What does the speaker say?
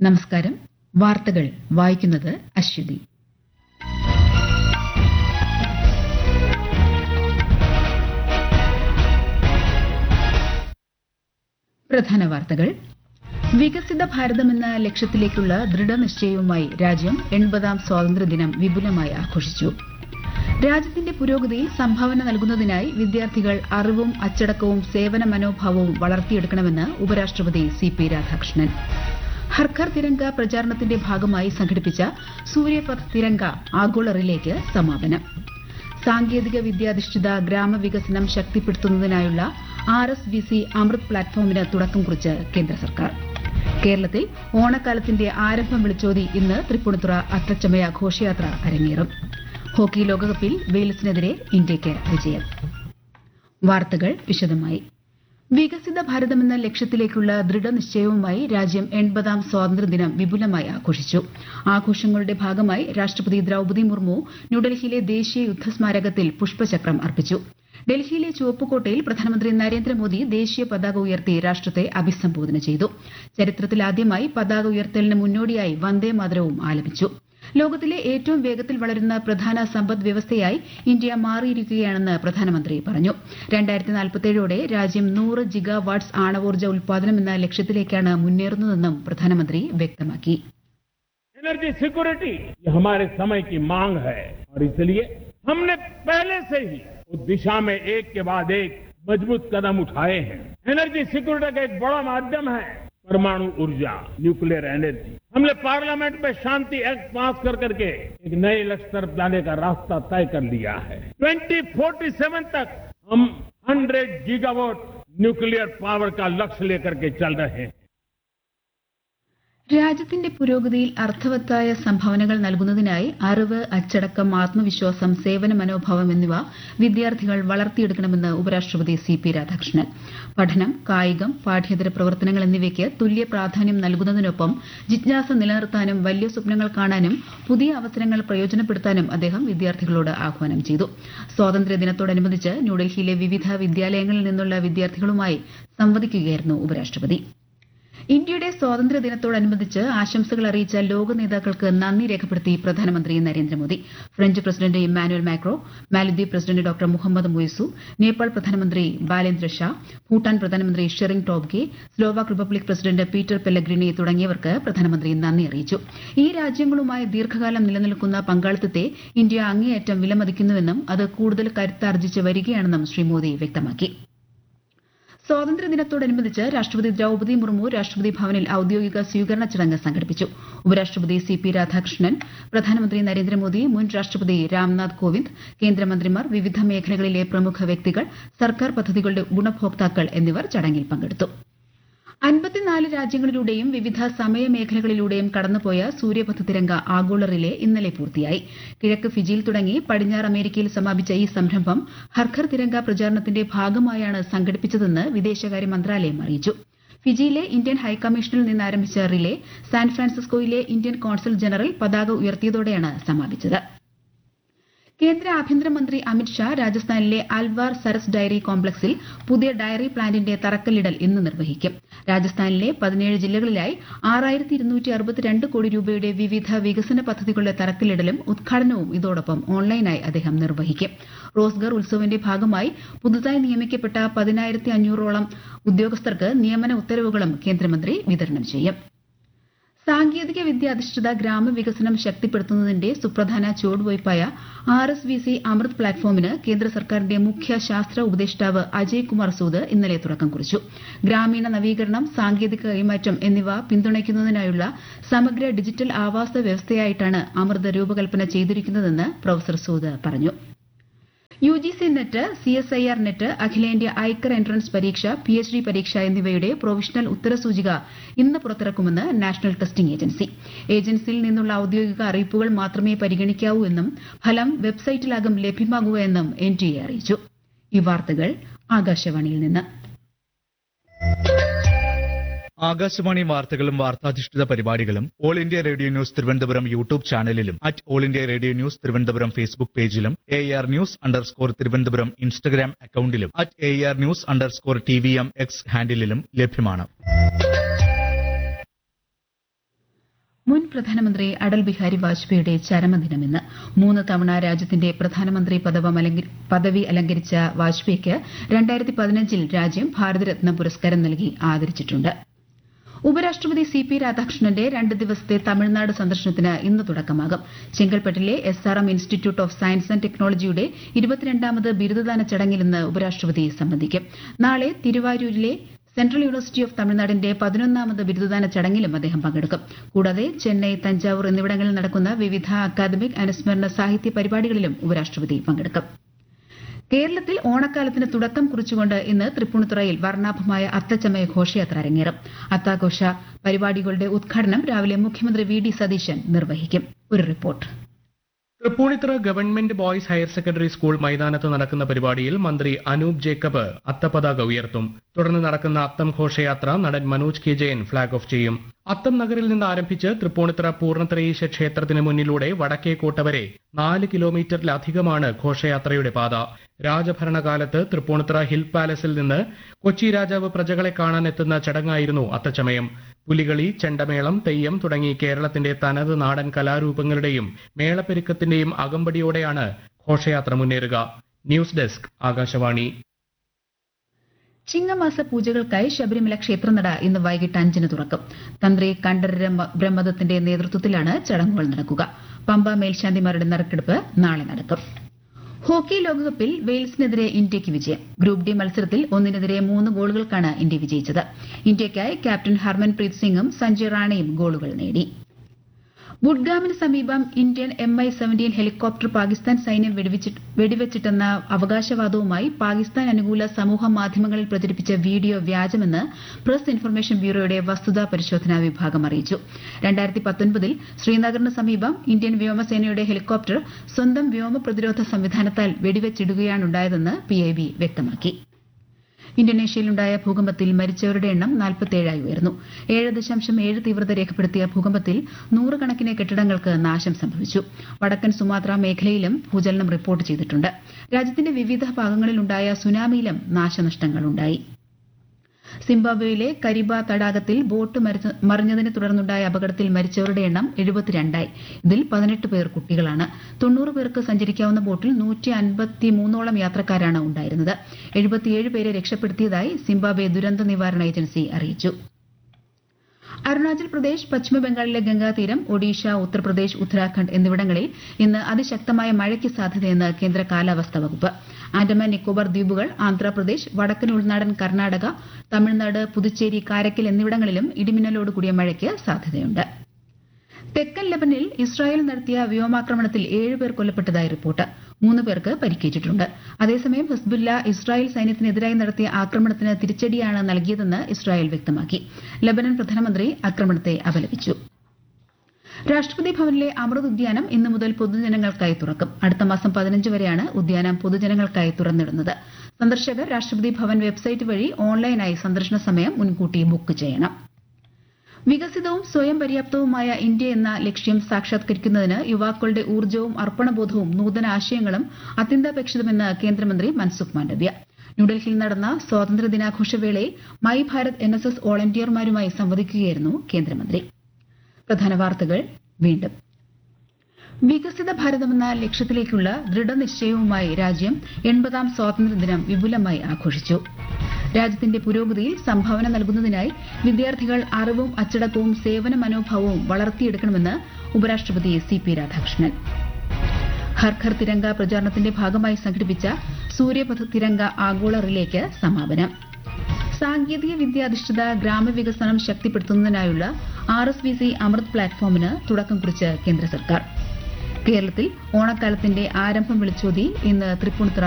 നമസ്കാരം വാർത്തകൾ വായിക്കുന്നത് അശ്വതി പ്രധാന വാർത്തകൾ വികസിത ഭാരതമെന്ന ലക്ഷ്യത്തിലേക്കുള്ള ദൃഢനിശ്ചയവുമായി രാജ്യം എൺപതാം സ്വാതന്ത്ര്യദിനം വിപുലമായി ആഘോഷിച്ചു രാജ്യത്തിന്റെ പുരോഗതിയിൽ സംഭാവന നൽകുന്നതിനായി വിദ്യാർത്ഥികൾ അറിവും അച്ചടക്കവും സേവന മനോഭാവവും വളർത്തിയെടുക്കണമെന്ന് ഉപരാഷ്ട്രപതി സി പി രാധാകൃഷ്ണൻ ഹർഘർ തിരങ്ക പ്രചാരണത്തിന്റെ ഭാഗമായി സംഘടിപ്പിച്ച സൂര്യപഥ് തിരങ്ക ആഗോള റിലേക്ക് സമാപനം സാങ്കേതിക വിദ്യാധിഷ്ഠിത ഗ്രാമവികസനം ശക്തിപ്പെടുത്തുന്നതിനായുള്ള R S B C Amrit പ്ലാറ്റ്ഫോമിന് തുടക്കം കുറിച്ച് കേന്ദ്ര സർക്കാർ കേരളത്തിൽ ഓണക്കാലത്തിന്റെ ആരംഭം വിളിച്ചോതി ഇന്ന് തൃപ്പൂണിത്തുറ അത്തച്ചമയ ഘോഷയാത്ര അരങ്ങേറും ഹോക്കി ലോകകപ്പിൽ വെയിൽസിനെതിരെ ഇന്ത്യയ്ക്ക് വിജയം വാർത്തകൾ വിശദമായി വികസിത ഭാരതമെന്ന ലക്ഷ്യത്തിലേക്കുള്ള ദൃഢനിശ്ചയവുമായി രാജ്യം എൺപതാം സ്വാതന്ത്ര്യദിനം വിപുലമായി ആഘോഷിച്ചു ആഘോഷങ്ങളുടെ ഭാഗമായി രാഷ്ട്രപതി ദ്രൌപദി മുർമു ന്യൂഡൽഹിയിലെ ദേശീയ യുദ്ധസ്മാരകത്തിൽ പുഷ്പചക്രം അർപ്പിച്ചു ഡൽഹിയിലെ ചുവപ്പുകോട്ടയിൽ പ്രധാനമന്ത്രി നരേന്ദ്രമോദി ദേശീയ പതാക ഉയർത്തി രാഷ്ട്രത്തെ അഭിസംബോധന ചെയ്തു ചരിത്രത്തിലാദ്യമായി പതാക ഉയർത്തലിന് മുന്നോടിയായി വന്ദേമാതരവും ആലപിച്ചു ലോകത്തിലെ ഏറ്റവും വേഗത്തിൽ വളരുന്ന പ്രധാന സമ്പദ് വ്യവസ്ഥയായി ഇന്ത്യ മാറിയിരിക്കുകയാണെന്ന് പ്രധാനമന്ത്രി പറഞ്ഞു രണ്ടായിരത്തി നാൽപ്പത്തേഴോടെ രാജ്യം നൂറ് ജിഗാ വാട്ട്സ് ആണവോർജ്ജ ഉൽപാദനം എന്ന ലക്ഷ്യത്തിലേക്കാണ് മുന്നേറുന്നതെന്നും പ്രധാനമന്ത്രി വ്യക്തമാക്കി एनर्जी सिक्योरिटी ये हमारे समय की मांग है और इसलिए हमने पहले से ही उस दिशा में एक के बाद एक मजबूत कदम उठाए हैं एनर्जी सिक्योरिटी का एक बड़ा माध्यम है परमाणु ऊर्जा न्यूक्लियर एनर्जी हमने पार्लियामेंट में शांति एक्ट पास कर करके एक नए लक्ष्य तरफ जाने का रास्ता तय कर लिया है 2047 तक हम 100 गीगावाट न्यूक्लियर पावर का लक्ष्य लेकर के चल रहे हैं രാജ്യത്തിന്റെ പുരോഗതിയിൽ അർത്ഥവത്തായ സംഭാവനകൾ നൽകുന്നതിനായി അറിവ് അച്ചടക്കം ആത്മവിശ്വാസം സേവന മനോഭാവം എന്നിവ വിദ്യാർത്ഥികൾ വളർത്തിയെടുക്കണമെന്ന് ഉപരാഷ്ട്രപതി സി പി രാധാകൃഷ്ണൻ പഠനം കായികം പാഠ്യേതര പ്രവർത്തനങ്ങൾ എന്നിവയ്ക്ക് തുല്യ പ്രാധാന്യം നൽകുന്നതിനൊപ്പം ജിജ്ഞാസ നിലനിർത്താനും വലിയ സ്വപ്നങ്ങൾ കാണാനും പുതിയ അവസരങ്ങൾ പ്രയോജനപ്പെടുത്താനും അദ്ദേഹം വിദ്യാർത്ഥികളോട് ആഹ്വാനം ചെയ്തു സ്വാതന്ത്ര്യദിനത്തോടനുബന്ധിച്ച് ന്യൂഡൽഹിയിലെ വിവിധ വിദ്യാലയങ്ങളിൽ നിന്നുള്ള വിദ്യാർത്ഥികളുമായി സംവദിക്കുകയായിരുന്നു ഉപരാഷ്ട്രപതി ഇന്ത്യയുടെ സ്വാതന്ത്ര്യ ദിനത്തോടനുബന്ധിച്ച് ആശംസകൾ അറിയിച്ച ലോക നേതാക്കൾക്ക് നന്ദി രേഖപ്പെടുത്തി പ്രധാനമന്ത്രി Narendra Modi French president Emmanuel Macron Maldives president doctor Muhammad Muizzu Nepal പ്രധാനമന്ത്രി ബാലേന്ദ്ര ഷാ ഭൂട്ടാൻ പ്രധാനമന്ത്രി Tshering Tobgay Slovak Republic president Peter Pellegrini തുടങ്ങിയവർക്ക് പ്രധാനമന്ത്രി നന്ദി അറിയിച്ചു ഈ രാജ്യങ്ങളുമായി ദീർഘകാലം നിലനിൽക്കുന്ന പങ്കാളിത്തത്തെ ഇന്ത്യ അങ്ങേയറ്റം വിലമതിക്കുന്നുവെന്നും അത് കൂടുതൽ കരുത്താർജിച്ച് വരികയാണെന്നും ശ്രീ മോദി വ്യക്തമാക്കി സ്വാതന്ത്ര്യദിനത്തോടനുബന്ധിച്ച് രാഷ്ട്രപതി ദ്രൌപദി മുർമു രാഷ്ട്രപതി ഭവനിൽ ഔദ്യോഗിക സ്വീകരണ ചടങ്ങ് സംഘടിപ്പിച്ചു ഉപരാഷ്ട്രപതി സി പി രാധാകൃഷ്ണൻ പ്രധാനമന്ത്രി നരേന്ദ്രമോദി മുൻ രാഷ്ട്രപതി രാംനാഥ് കോവിന്ദ് കേന്ദ്രമന്ത്രിമാർ വിവിധ മേഖലകളിലെ പ്രമുഖ വ്യക്തികൾ സർക്കാർ പദ്ധതികളുടെ ഗുണഭോക്താക്കൾ എന്നിവർ ചടങ്ങിൽ പങ്കെടുത്തു അൻപത്തിനാല് രാജ്യങ്ങളിലൂടെയും വിവിധ സമയമേഖലകളിലൂടെയും കടന്നുപോയ സൂര്യപഥ തിരങ്ക ആഗോള റിലേ ഇന്നലെ പൂർത്തിയായി കിഴക്ക് ഫിജിയിൽ തുടങ്ങി പടിഞ്ഞാറ് അമേരിക്കയിൽ സമാപിച്ച ഈ സംരംഭം ഹർഘർ തിരങ്ക പ്രചാരണത്തിന്റെ ഭാഗമായാണ് സംഘടിപ്പിച്ചതെന്ന് വിദേശകാര്യ മന്ത്രാലയം അറിയിച്ചു ഫിജിയിലെ ഇന്ത്യൻ ഹൈക്കമ്മീഷനിൽ നിന്ന് ആരംഭിച്ച റിലേ സാൻ ഫ്രാൻസിസ്കോയിലെ ഇന്ത്യൻ കോൺസൽ ജനറൽ പതാക ഉയർത്തിയതോടെയാണ് സമാപിച്ചത് കേന്ദ്ര ആഭ്യന്തരമന്ത്രി അമിത്ഷാ രാജസ്ഥാനിലെ അൽവാർ സരസ് ഡയറി കോംപ്ലക്സിൽ പുതിയ ഡയറി പ്ലാന്റിന്റെ തറക്കല്ലിടൽ ഇന്ന് നിർവഹിക്കും രാജസ്ഥാനിലെ പതിനേഴ് ജില്ലകളിലായി ആറായിരത്തി ഇരുന്നൂറ്റി അറുപത്തിരണ്ട് കോടി രൂപയുടെ വിവിധ വികസന പദ്ധതികളുടെ തറക്കല്ലിടലും ഉദ്ഘാടനവും ഇതോടൊപ്പം ഓൺലൈനായി അദ്ദേഹം നിർവഹിക്കും റോസ്ഗർ ഉത്സവിന്റെ ഭാഗമായി പുതുതായി നിയമിക്കപ്പെട്ട പതിനായിരത്തി അഞ്ഞൂറോളം ഉദ്യോഗസ്ഥർക്ക് നിയമന ഉത്തരവുകളും കേന്ദ്രമന്ത്രി വിതരണം ചെയ്യും സാങ്കേതിക വിദ്യ അധിഷ്ഠിത ഗ്രാമവികസനം ശക്തിപ്പെടുത്തുന്നതിന്റെ സുപ്രധാന ചുവടുവയ്പായ R S V C Amrit പ്ലാറ്റ്ഫോമിന് കേന്ദ്ര സർക്കാരിന്റെ മുഖ്യ ശാസ്ത്ര ഉപദേഷ്ടാവ് അജയ് കുമാർ സൂദ് ഇന്നലെ തുടക്കം കുറിച്ചു ഗ്രാമീണ നവീകരണം സാങ്കേതിക കൈമാറ്റം എന്നിവ പിന്തുണയ്ക്കുന്നതിനായുള്ള സമഗ്ര ഡിജിറ്റൽ ആവാസ വ്യവസ്ഥയായിട്ടാണ് അമൃത് രൂപകൽപ്പന ചെയ്തിരിക്കുന്നതെന്ന് പ്രൊഫസർ സൂദ് പറഞ്ഞു U G C net C S I R net അഖിലേന്ത്യാ ഐക്കർ എൻട്രൻസ് പരീക്ഷ പി എച്ച് ഡി പരീക്ഷ എന്നിവയുടെ പ്രൊവിഷണൽ ഉത്തരസൂചിക ഇന്ന് പുറത്തിറക്കുമെന്ന് നാഷണൽ ടെസ്റ്റിംഗ് ഏജൻസി ഏജൻസിയിൽ നിന്നുള്ള ഔദ്യോഗിക അറിയിപ്പുകൾ മാത്രമേ പരിഗണിക്കാവൂ എന്നും ഫലം വെബ്സൈറ്റിലാകും ലഭ്യമാകുക എന്നും എൻ ടി എ അറിയിച്ചു ഈ വാർത്തകൾ ആകാശവാണിയിൽ നിന്ന് ആകാശവാണി വാർത്തകളും വാർത്താധിഷ്ഠിത പരിപാടികളും All India Radio news Thiruvananthapuram YouTube ചാനലിലും at All India Radio news Thiruvananthapuram Facebook പേജിലും A R news underscore Thiruvananthapuram Instagram അക്കൌണ്ടിലും at A R news underscore T V M X ഹാൻഡിലും ലഭ്യമാണ് പ്രധാനമന്ത്രി അടൽ ബിഹാരി വാജ്പേയിയുടെ ചരമദിനം ഇന്ന് മൂന്ന് തവണ രാജ്യത്തിന്റെ പ്രധാനമന്ത്രി പദവി അലങ്കരിച്ച വാജ്പേയിക്ക് രണ്ടായിരത്തി പതിനഞ്ചിൽ രാജ്യം ഭാരതരത്ന പുരസ്കാരം നൽകി ആദരിച്ചിട്ടുണ്ട് ഉപരാഷ്ട്രപതി സി പി രാധാകൃഷ്ണന്റെ രണ്ട് ദിവസത്തെ തമിഴ്നാട് സന്ദർശനത്തിന് ഇന്ന് തുടക്കമാകും ചെങ്കൽപ്പെട്ടിലെ S R M institute of science and ടെക്നോളജിയുടെ ഇരുപത്തിരണ്ടാമത് ബിരുദദാന ചടങ്ങിൽ ഇന്ന് ഉപരാഷ്ട്രപതി സംബന്ധിക്കും നാളെ തിരുവാരൂരിലെ സെൻട്രൽ യൂണിവേഴ്സിറ്റി ഓഫ് തമിഴ്നാടിന്റെ പതിനൊന്നാമത് ബിരുദദാന ചടങ്ങിലും അദ്ദേഹം പങ്കെടുക്കും കൂടാതെ ചെന്നൈ തഞ്ചാവൂർ എന്നിവിടങ്ങളിൽ നടക്കുന്ന വിവിധ അക്കാദമിക് അനുസ്മരണ സാഹിത്യ പരിപാടികളിലും ഉപരാഷ്ട്രപതി പങ്കെടുക്കും കേരളത്തിൽ ഓണക്കാലത്തിന് തുടക്കം കുറിച്ചുകൊണ്ട് ഇന്ന് തൃപ്പൂണിത്തുറയിൽ വർണ്ണാഭമായ അത്തച്ചമയ ഘോഷയാത്ര അരങ്ങേറും അത്താഘോഷ പരിപാടികളുടെ ഉദ്ഘാടനം രാവിലെ മുഖ്യമന്ത്രി വി ഡി സതീശൻ നിർവഹിക്കും ഒരു report Tripunithura government boys higher secondary school മൈതാനത്ത് നടക്കുന്ന പരിപാടിയിൽ മന്ത്രി അനൂപ് ജേക്കബ് അത്തപതാക ഉയർത്തും തുടർന്ന് നടക്കുന്ന അത്തം ഘോഷയാത്ര നടൻ Manoj K Jayan flag off ചെയ്യും അത്തം നഗറിൽ നിന്ന് ആരംഭിച്ച് തൃപ്പൂണിത്തുറ പൂർണ്ണത്രയീശ ക്ഷേത്രത്തിന് മുന്നിലൂടെ വടക്കേക്കോട്ട വരെ നാല് കിലോമീറ്ററിലധികമാണ് ഘോഷയാത്രയുടെ പാത രാജഭരണകാലത്ത് തൃപ്പൂണിത്തുറ ഹിൽ പാലസിൽ നിന്ന് കൊച്ചി രാജാവ് പ്രജകളെ കാണാൻ എത്തുന്ന ചടങ്ങായിരുന്നു അത്തച്ചമയം പുലികളി ചെണ്ടമേളം തെയ്യം തുടങ്ങി കേരളത്തിന്റെ തനത് നാടൻ കലാരൂപങ്ങളുടെയും മേളപ്പെരുക്കത്തിന്റെയും അകമ്പടിയോടെയാണ് ഘോഷയാത്ര മുന്നേറുക ന്യൂസ് ഡെസ്ക് ആകാശവാണി ചിങ്ങമാസ പൂജകൾക്കായി ശബരിമല ക്ഷേത്രനട ഇന്ന് വൈകിട്ട് അഞ്ചിന് തുറക്കും തന്ത്രി കണ്ഠരര ബ്രഹ്മദത്തിന്റെ നേതൃത്വത്തിലാണ് ചടങ്ങുകൾ നടക്കുക പമ്പ മേൽശാന്തിമാരുടെ നറുക്കെടുപ്പ് നാളെ നടക്കും ഹോക്കി ലോകകപ്പിൽ വെയിൽസിനെതിരെ ഇന്ത്യയ്ക്ക് വിജയം ഗ്രൂപ്പ് ഡി മത്സരത്തിൽ ഒന്നിനെതിരെ മൂന്ന് ഗോളുകൾക്കാണ് ഇന്ത്യ വിജയിച്ചത് ഇന്ത്യയ്ക്കായി ക്യാപ്റ്റൻ ഹർമൻപ്രീത് സിംഗും സഞ്ജയ് റാണയും ഗോളുകൾ നേടി ബുഡ്ഗാമിന് സമീപം Indian M I seventeen helicopter Pakistan സൈന്യം വെടിവെച്ചിട്ടെന്ന അവകാശവാദവുമായി പാകിസ്ഥാൻ അനുകൂല സമൂഹ മാധ്യമങ്ങളിൽ പ്രചരിപ്പിച്ച വീഡിയോ വ്യാജമെന്ന് പ്രസ് ഇൻഫർമേഷൻ ബ്യൂറോയുടെ വസ്തുതാ പരിശോധനാ വിഭാഗം അറിയിച്ചു രണ്ടായിരത്തി പത്തൊൻപതിൽ ശ്രീനഗറിന് സമീപം ഇന്ത്യൻ വ്യോമസേനയുടെ ഹെലികോപ്റ്റർ സ്വന്തം വ്യോമ പ്രതിരോധ സംവിധാനത്താൽ വെടിവെച്ചിടുകയാണുണ്ടായതെന്ന് പിഐബി വ്യക്തമാക്കി ഇന്തോനേഷ്യയിലുണ്ടായ ഭൂകമ്പത്തിൽ മരിച്ചവരുടെ എണ്ണം നാൽപ്പത്തേഴായി ഉയർന്നു ഏഴ് ദശാംശം ഏഴ് തീവ്രത രേഖപ്പെടുത്തിയ ഭൂകമ്പത്തിൽ നൂറുകണക്കിന് കെട്ടിടങ്ങൾക്ക് നാശം സംഭവിച്ചു വടക്കൻ സുമാത്ര മേഖലയിലും ഭൂചലനം റിപ്പോർട്ട് ചെയ്തിട്ടുണ്ട് രാജ്യത്തിന്റെ വിവിധ ഭാഗങ്ങളിലുണ്ടായ സുനാമിയിലും നാശനഷ്ടങ്ങളുണ്ടായി സിംബാബ്വേയിലെ കരിബ തടാകത്തിൽ ബോട്ട് മറിഞ്ഞതിനെ തുടർന്നുണ്ടായ അപകടത്തിൽ മരിച്ചവരുടെ എണ്ണം എഴുപത്തിരണ്ടായി ഇതിൽ പതിനെട്ട് പേർ കുട്ടികളാണ് തൊണ്ണൂറ് പേർക്ക് സഞ്ചരിക്കാവുന്ന ബോട്ടിൽ നൂറ്റി അൻപത്തിമൂന്നോളം യാത്രക്കാരാണ് ഉണ്ടായിരുന്നത് എഴുപത്തിയേഴ് പേരെ രക്ഷപ്പെടുത്തിയതായി സിംബാബ്വെ ദുരന്ത നിവാരണ ഏജൻസി അറിയിച്ചു അരുണാചൽ പ്രദേശ് പശ്ചിമബംഗാളിലെ ഗംഗാതീരം ഒഡീഷ ഉത്തർപ്രദേശ് ഉത്തരാഖണ്ഡ് എന്നിവിടങ്ങളിൽ ഇന്ന് അതിശക്തമായ മഴയ്ക്ക് സാധ്യതയെന്ന് കേന്ദ്ര കാലാവസ്ഥാ വകുപ്പ് ആൻഡമാൻ നിക്കോബാർ ദ്വീപുകൾ ആന്ധ്രാപ്രദേശ് വടക്കൻ ഉൾനാടൻ കർണാടക തമിഴ്നാട് പുതുച്ചേരി കാരക്കൽ എന്നിവിടങ്ങളിലും ഇടിമിന്നലോട് കൂടിയ മഴയ്ക്ക് സാധ്യതയുണ്ട് തെക്കൻ ലബനിൽ ഇസ്രായേൽ നടത്തിയ വ്യോമാക്രമണത്തിൽ ഏഴ് പേർ കൊല്ലപ്പെട്ടതായി റിപ്പോർട്ട് മൂന്ന് പേർക്ക് പരിക്കേറ്റിട്ടുണ്ട് അതേസമയം ഹിസ്ബുല്ല ഇസ്രായേൽ സൈന്യത്തിനെതിരായി നടത്തിയ ആക്രമണത്തിന് തിരിച്ചടിയാണ് നൽകിയതെന്ന് ഇസ്രായേൽ വ്യക്തമാക്കി ലബനൻ പ്രധാനമന്ത്രി ആക്രമണത്തെ അപലപിച്ചു രാഷ്ട്രപതി ഭവനിലെ അമൃത് ഉദ്യാനം ഇന്നു മുതൽ പൊതുജനങ്ങൾക്കായി തുറക്കും അടുത്ത മാസം പതിനഞ്ച് വരെയാണ് ഉദ്യാനം പൊതുജനങ്ങൾക്കായി തുറന്നിടുന്നത് സന്ദർശകർ രാഷ്ട്രപതി ഭവൻ വെബ്സൈറ്റ് വഴി ഓൺലൈനായി സന്ദർശന സമയം മുൻകൂട്ടി ബുക്ക് ചെയ്യണം വികസിതവും സ്വയം പര്യാപ്തവുമായ ഇന്ത്യ എന്ന ലക്ഷ്യം സാക്ഷാത്കരിക്കുന്നതിന് യുവാക്കളുടെ ഊർജ്ജവും അർപ്പണബോധവും നൂതന ആശയങ്ങളും അത്യന്താപേക്ഷിതമെന്ന് കേന്ദ്രമന്ത്രി മൻസുഖ് മാണ്ഡവ്യ ന്യൂഡൽഹിയിൽ നടന്ന സ്വാതന്ത്ര്യ ദിനാഘോഷവേളയിൽ my Bharat N S S വോളണ്ടിയർമാരുമായി സംവദിക്കുകയായിരുന്നു കേന്ദ്രമന്ത്രി പ്രധാന വാർത്തകൾ വീണ്ടും വികസിത ഭാരതമെന്ന ലക്ഷ്യത്തിലേക്കുള്ള ദൃഢനിശ്ചയവുമായി രാജ്യം എൺപതാം സ്വാതന്ത്ര്യദിനം വിപുലമായി ആഘോഷിച്ചു രാജ്യത്തിന്റെ പുരോഗതിയിൽ സംഭാവന നൽകുന്നതിനായി വിദ്യാർത്ഥികൾ അറിവും അച്ചടക്കവും സേവന മനോഭാവവും വളർത്തിയെടുക്കണമെന്ന് ഉപരാഷ്ട്രപതി സി പി രാധാകൃഷ്ണൻ ഹർ ഘർ തിരങ്ക പ്രചാരണത്തിന്റെ ഭാഗമായി സംഘടിപ്പിച്ച സൂര്യപഥ തിരങ്ക ആഗോള റിലേക്ക് സമാപനം സാങ്കേതിക വിദ്യാധിഷ്ഠിത ഗ്രാമവികസനം ശക്തിപ്പെടുത്തുന്നതിനായുള്ള R S B C Amrit പ്ലാറ്റ്ഫോമിന് തുടക്കം കുറിച്ച് കേന്ദ്ര സർക്കാർ കേരളത്തിൽ ഓണക്കാലത്തിന്റെ ആരംഭം വിളിച്ചോതി ഇന്ന് തൃപ്പൂണിത്തുറ